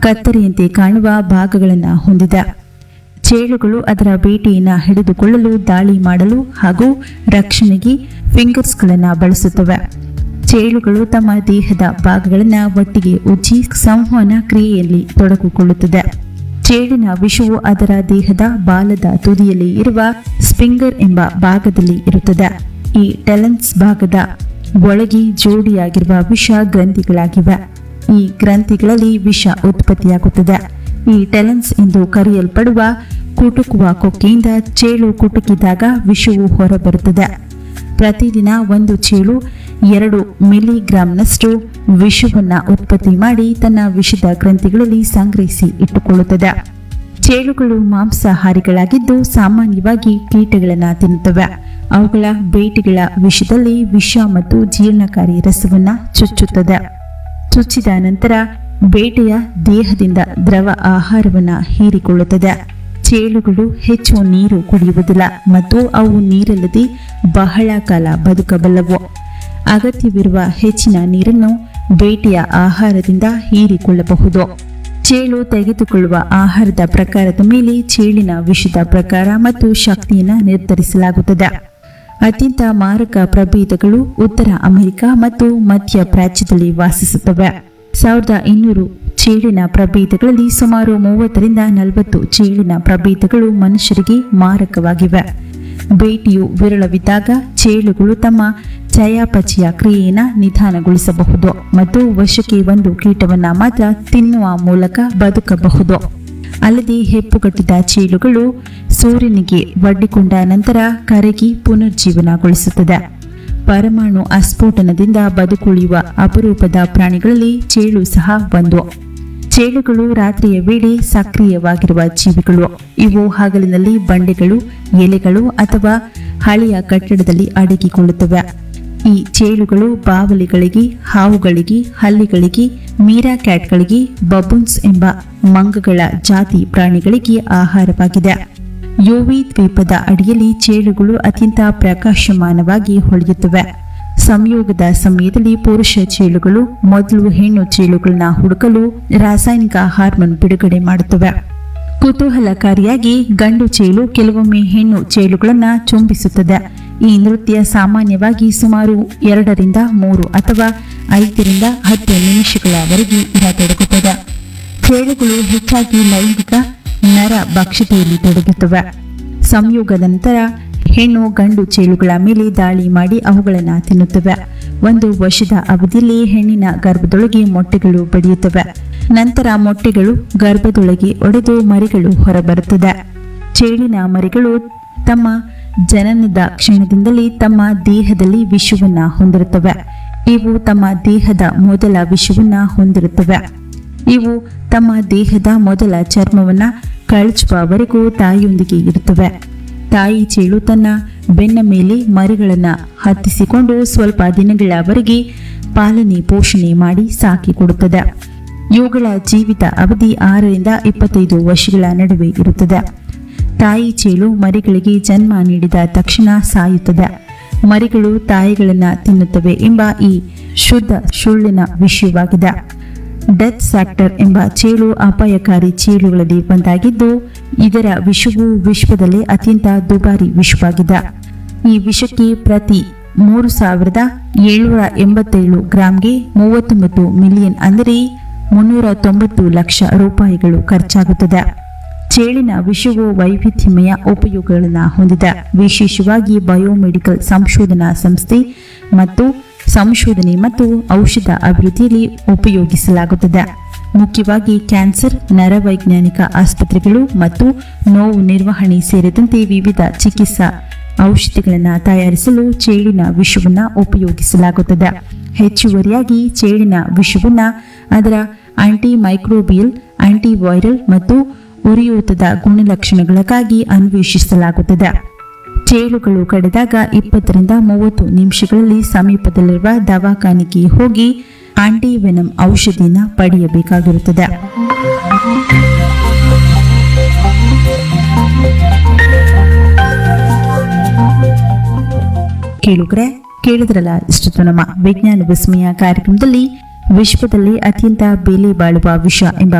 ಕತ್ತರಿಯಂತೆ ಕಾಣುವ ಭಾಗಗಳನ್ನು ಹೊಂದಿದೆ ಚೇಳುಗಳು ಅದರ ಬೇಟೆಯನ್ನು ಹಿಡಿದುಕೊಳ್ಳಲು ದಾಳಿ ಮಾಡಲು ಹಾಗೂ ರಕ್ಷಣೆಗೆ ಫಿಂಗರ್ಸ್ಗಳನ್ನು ಬಳಸುತ್ತವೆ ಚೇಳುಗಳು ತಮ್ಮ ದೇಹದ ಭಾಗಗಳನ್ನು ಒಟ್ಟಿಗೆ ಉಜ್ಜಿ ಸಂವಹನ ಕ್ರಿಯೆಯಲ್ಲಿ ತೊಡಗಿಕೊಳ್ಳುತ್ತದೆ ಚೇಳಿನ ವಿಷವು ಅದರ ದೇಹದ ಬಾಲದ ತುದಿಯಲ್ಲಿ ಇರುವ ಸ್ಪಿಂಗರ್ ಎಂಬ ಭಾಗದಲ್ಲಿ ಇರುತ್ತದೆ ಈ ಟೆಲೆನ್ಸ್ ಭಾಗದ ಒಳಗೆ ಜೋಡಿಯಾಗಿರುವ ವಿಷ ಗ್ರಂಥಿಗಳಾಗಿವೆ ಈ ಗ್ರಂಥಿಗಳಲ್ಲಿ ವಿಷ ಉತ್ಪತ್ತಿಯಾಗುತ್ತದೆ ಈ ಟೆಲೆನ್ಸ್ ಎಂದು ಕರೆಯಲ್ಪಡುವ ಕುಟುಕುವ ಕೊಕ್ಕೆಯಿಂದ ಚೇಳು ಕುಟುಕಿದಾಗ ವಿಷವು ಹೊರಬರುತ್ತದೆ ಪ್ರತಿದಿನ ಒಂದು ಚೇಳು ಎರಡು ಮಿಲಿಗ್ರಾಂನಷ್ಟು ವಿಷವನ್ನು ಉತ್ಪತ್ತಿ ಮಾಡಿ ತನ್ನ ವಿಷದ ಗ್ರಂಥಿಗಳಲ್ಲಿ ಸಂಗ್ರಹಿಸಿ ಇಟ್ಟುಕೊಳ್ಳುತ್ತದೆ ಚೇಳುಗಳು ಮಾಂಸಾಹಾರಿಗಳಾಗಿದ್ದು ಸಾಮಾನ್ಯವಾಗಿ ಕೀಟಗಳನ್ನು ತಿನ್ನುತ್ತವೆ ಅವುಗಳ ಬೇಟೆಗಳ ವಿಷದಲ್ಲಿ ವಿಷ ಮತ್ತು ಜೀರ್ಣಕಾರಿ ರಸವನ್ನು ಚುಚ್ಚುತ್ತದೆ ಚುಚ್ಚಿದ ನಂತರ ಬೇಟೆಯ ದೇಹದಿಂದ ದ್ರವ ಆಹಾರವನ್ನು ಹೀರಿಕೊಳ್ಳುತ್ತದೆ ಚೇಳುಗಳು ಹೆಚ್ಚು ನೀರು ಕುಡಿಯುವುದಿಲ್ಲ ಮತ್ತು ಅವು ನೀರಿಲ್ಲದೆ ಬಹಳ ಕಾಲ ಬದುಕಬಲ್ಲವು ಅಗತ್ಯವಿರುವ ಹೆಚ್ಚಿನ ನೀರನ್ನು ಬೇಟೆಯ ಆಹಾರದಿಂದ ಹೀರಿಕೊಳ್ಳಬಹುದು ಚೇಳು ತೆಗೆದುಕೊಳ್ಳುವ ಆಹಾರದ ಪ್ರಕಾರದ ಮೇಲೆ ಚೇಳಿನ ವಿಷದ ಪ್ರಕಾರ ಮತ್ತು ಶಕ್ತಿಯನ್ನು ನಿರ್ಧರಿಸಲಾಗುತ್ತದೆ ಅತ್ಯಂತ ಮಾರಕ ಪ್ರಭೇದಗಳು ಉತ್ತರ ಅಮೆರಿಕ ಮತ್ತು ಮಧ್ಯ ಪ್ರಾಚ್ಯದಲ್ಲಿ ವಾಸಿಸುತ್ತವೆ ಸಾವಿರದ ಇನ್ನೂರು ಚೇಳಿನ ಪ್ರಭೇದಗಳಲ್ಲಿ ಸುಮಾರು ಮೂವತ್ತರಿಂದ ನಲವತ್ತು ಚೇಳಿನ ಪ್ರಭೇದಗಳು ಮನುಷ್ಯರಿಗೆ ಮಾರಕವಾಗಿವೆ ಬೇಟೆಯು ವಿರಳವಿದ್ದಾಗ ಚೇಳುಗಳು ತಮ್ಮ ಚಯಾಪಚಯ ಕ್ರಿಯೆಯನ್ನು ನಿಧಾನಗೊಳಿಸಬಹುದು ಮತ್ತು ವರ್ಷಕ್ಕೆ ಒಂದು ಕೀಟವನ್ನ ಮಾತ್ರ ತಿನ್ನುವ ಮೂಲಕ ಬದುಕಬಹುದು ಅಲ್ಲದೆ ಹೆಪ್ಪುಗಟ್ಟಿದ ಚೇಳುಗಳು ಸೂರ್ಯನಿಗೆ ಒಡ್ಡಿಕೊಂಡ ನಂತರ ಕರಗಿ ಪುನರ್ಜೀವನಗೊಳಿಸುತ್ತದೆ ಪರಮಾಣು ಅಸ್ಫೋಟನದಿಂದ ಬದುಕುಳಿಯುವ ಅಪರೂಪದ ಪ್ರಾಣಿಗಳಲ್ಲಿ ಚೇಳು ಸಹ ಒಂದು ಚೇಳುಗಳು ರಾತ್ರಿಯ ವೇಳೆ ಸಕ್ರಿಯವಾಗಿರುವ ಜೀವಿಗಳು ಇವು ಹಗಲಿನಲ್ಲಿ ಬಂಡೆಗಳು ಎಲೆಗಳು ಅಥವಾ ಹಳೆಯ ಕಟ್ಟಡದಲ್ಲಿ ಅಡಗಿಕೊಳ್ಳುತ್ತವೆ ಈ ಚೇಳುಗಳು ಬಾವಲಿಗಳಿಗೆ ಹಾವುಗಳಿಗೆ ಹಲ್ಲಿಗಳಿಗೆ ಮೀರಾ ಕ್ಯಾಟ್ಗಳಿಗೆ ಬಬುನ್ಸ್ ಎಂಬ ಮಂಗಗಳ ಜಾತಿ ಪ್ರಾಣಿಗಳಿಗೆ ಆಹಾರವಾಗಿದೆ ಯೋವಿ ದ್ವೀಪದ ಅಡಿಯಲ್ಲಿ ಚೇಳುಗಳು ಅತ್ಯಂತ ಪ್ರಕಾಶಮಾನವಾಗಿ ಹೊಳೆಯುತ್ತವೆ ಸಂಯೋಗದ ಸಮಯದಲ್ಲಿ ಪುರುಷ ಚೇಳುಗಳು ಮೊದಲು ಹೆಣ್ಣು ಚೇಳುಗಳನ್ನ ಹುಡುಕಲು ರಾಸಾಯನಿಕ ಹಾರ್ಮೋನ್ ಬಿಡುಗಡೆ ಮಾಡುತ್ತವೆ ಕುತೂಹಲಕಾರಿಯಾಗಿ ಗಂಡು ಚೇಳು ಕೆಲವೊಮ್ಮೆ ಹೆಣ್ಣು ಚೇಳುಗಳನ್ನ ಚುಂಬಿಸುತ್ತದೆ ಈ ನೃತ್ಯ ಸಾಮಾನ್ಯವಾಗಿ ಸುಮಾರು ಎರಡರಿಂದ ಮೂರು ಅಥವಾ ಐದರಿಂದ ಹತ್ತು ನಿಮಿಷಗಳವರೆಗೆ ಇರತೊಡಗುತ್ತದೆ ಚೇಳುಗಳು ಹೆಚ್ಚಾಗಿ ಲೈಂಗಿಕ ನರ ಭಕ್ಷತೆಯಲ್ಲಿ ತೊಡಗುತ್ತವೆ ಸಂಯೋಗದ ನಂತರ ಹೆಣ್ಣು ಗಂಡು ಚೇಳುಗಳ ಮೇಲೆ ದಾಳಿ ಮಾಡಿ ಅವುಗಳನ್ನು ತಿನ್ನುತ್ತವೆ ಒಂದು ವರ್ಷದ ಅವಧಿಯಲ್ಲಿ ಹೆಣ್ಣಿನ ಗರ್ಭದೊಳಗೆ ಮೊಟ್ಟೆಗಳು ಬೆಳೆಯುತ್ತವೆ ನಂತರ ಮೊಟ್ಟೆಗಳು ಗರ್ಭದೊಳಗೆ ಒಡೆದು ಮರಿಗಳು ಹೊರಬರುತ್ತದೆ ಚೇಳಿನ ಮರಿಗಳು ತಮ್ಮ ಜನನದ ಕ್ಷಣದಿಂದಲೇ ತಮ್ಮ ದೇಹದಲ್ಲಿ ವಿಷವನ್ನ ಹೊಂದಿರುತ್ತವೆ ಇವು ತಮ್ಮ ದೇಹದ ಮೊದಲ ವಿಷವನ್ನ ಹೊಂದಿರುತ್ತವೆ ಇವು ತಮ್ಮ ದೇಹದ ಮೊದಲ ಚರ್ಮವನ್ನ ಕಳಚುವವರೆಗೂ ತಾಯಿಯೊಂದಿಗೆ ಇರುತ್ತವೆ ತಾಯಿ ಚೇಳು ತನ್ನ ಬೆನ್ನ ಮೇಲೆ ಮರಿಗಳನ್ನ ಹತ್ತಿಸಿಕೊಂಡು ಸ್ವಲ್ಪ ದಿನಗಳವರೆಗೆ ಪಾಲನೆ ಪೋಷಣೆ ಮಾಡಿ ಸಾಕಿ ಕೊಡುತ್ತದೆ ಇವುಗಳ ಜೀವಿತ ಅವಧಿ ಆರರಿಂದ ಇಪ್ಪತ್ತೈದು ವರ್ಷಗಳ ನಡುವೆ ಇರುತ್ತದೆ ತಾಯಿ ಚೇಳು ಮರಿಗಳಿಗೆ ಜನ್ಮ ನೀಡಿದ ತಕ್ಷಣ ಸಾಯುತ್ತದೆ ಮರಿಗಳು ತಾಯಿಗಳನ್ನ ತಿನ್ನುತ್ತವೆ ಎಂಬ ಈ ಶುದ್ಧ ಸುಳ್ಳಿನ ವಿಷಯವಾಗಿದೆ ಡೆತ್ ಫ್ಯಾಕ್ಟರ್ ಎಂಬ ಚೇಳು ಅಪಾಯಕಾರಿ ಚೇಳುಗಳಲ್ಲಿ ಒಂದಾಗಿದ್ದು ಇದರ ವಿಷವು ವಿಶ್ವದಲ್ಲೇ ಅತ್ಯಂತ ದುಬಾರಿ ವಿಷವಾಗಿದೆ ಈ ವಿಷಕ್ಕೆ ಪ್ರತಿ ಮೂರು ಸಾವಿರದ ಏಳ್ನೂರ ಎಂಬತ್ತೇಳು ಗ್ರಾಂಗೆ ಮೂವತ್ತೊಂಬತ್ತು ಮಿಲಿಯನ್ ಅಂದರೆ ಮುನ್ನೂರ ತೊಂಬತ್ತು ಲಕ್ಷ ರೂಪಾಯಿಗಳು ಖರ್ಚಾಗುತ್ತದೆ ಚೇಳಿನ ವಿಷವು ವೈವಿಧ್ಯಮಯ ಉಪಯೋಗಗಳನ್ನು ಹೊಂದಿದೆ ವಿಶೇಷವಾಗಿ ಬಯೋಮೆಡಿಕಲ್ ಸಂಶೋಧನಾ ಸಂಸ್ಥೆ ಮತ್ತು ಸಂಶೋಧನೆ ಮತ್ತು ಔಷಧ ಅಭಿವೃದ್ಧಿಯಲ್ಲಿ ಉಪಯೋಗಿಸಲಾಗುತ್ತದೆ ಮುಖ್ಯವಾಗಿ ಕ್ಯಾನ್ಸರ್ ನರವೈಜ್ಞಾನಿಕ ಆಸ್ಪತ್ರೆಗಳು ಮತ್ತು ನೋವು ನಿರ್ವಹಣೆ ಸೇರಿದಂತೆ ವಿವಿಧ ಚಿಕಿತ್ಸಾ ಔಷಧಿಗಳನ್ನು ತಯಾರಿಸಲು ಚೇಳಿನ ವಿಷವನ್ನು ಉಪಯೋಗಿಸಲಾಗುತ್ತದೆ ಹೆಚ್ಚುವರಿಯಾಗಿ ಚೇಳಿನ ವಿಷವನ್ನು ಅದರ ಆಂಟಿ ಮೈಕ್ರೋಬಿಯಲ್ ಆಂಟಿವೈರಲ್ ಮತ್ತು ಉರಿಯೂತದ ಗುಣಲಕ್ಷಣಗಳಿಗಾಗಿ ಅನ್ವೇಷಿಸಲಾಗುತ್ತದೆ ಚೇಳುಗಳು ಕಡಿದಾಗ ಇಪ್ಪತ್ತರಿಂದ ಮೂವತ್ತು ನಿಮಿಷಗಳಲ್ಲಿ ಸಮೀಪದಲ್ಲಿರುವ ದವಾಖಾನೆಗೆ ಹೋಗಿ ಆಂಟಿವೆನಮ್ ಔಷಧಿನ ಪಡೆಯಬೇಕಾಗಿರುತ್ತದೆ ಕೇಳುಗರೆ ಕೇಳಿದ್ರಲ್ಲ ಇಷ್ಟು ನಮ್ಮ ವಿಜ್ಞಾನ ವಿಸ್ಮಯ ಕಾರ್ಯಕ್ರಮದಲ್ಲಿ ವಿಶ್ವದಲ್ಲಿ ಅತ್ಯಂತ ಬೆಲೆ ಬಾಳುವ ವಿಷ ಎಂಬ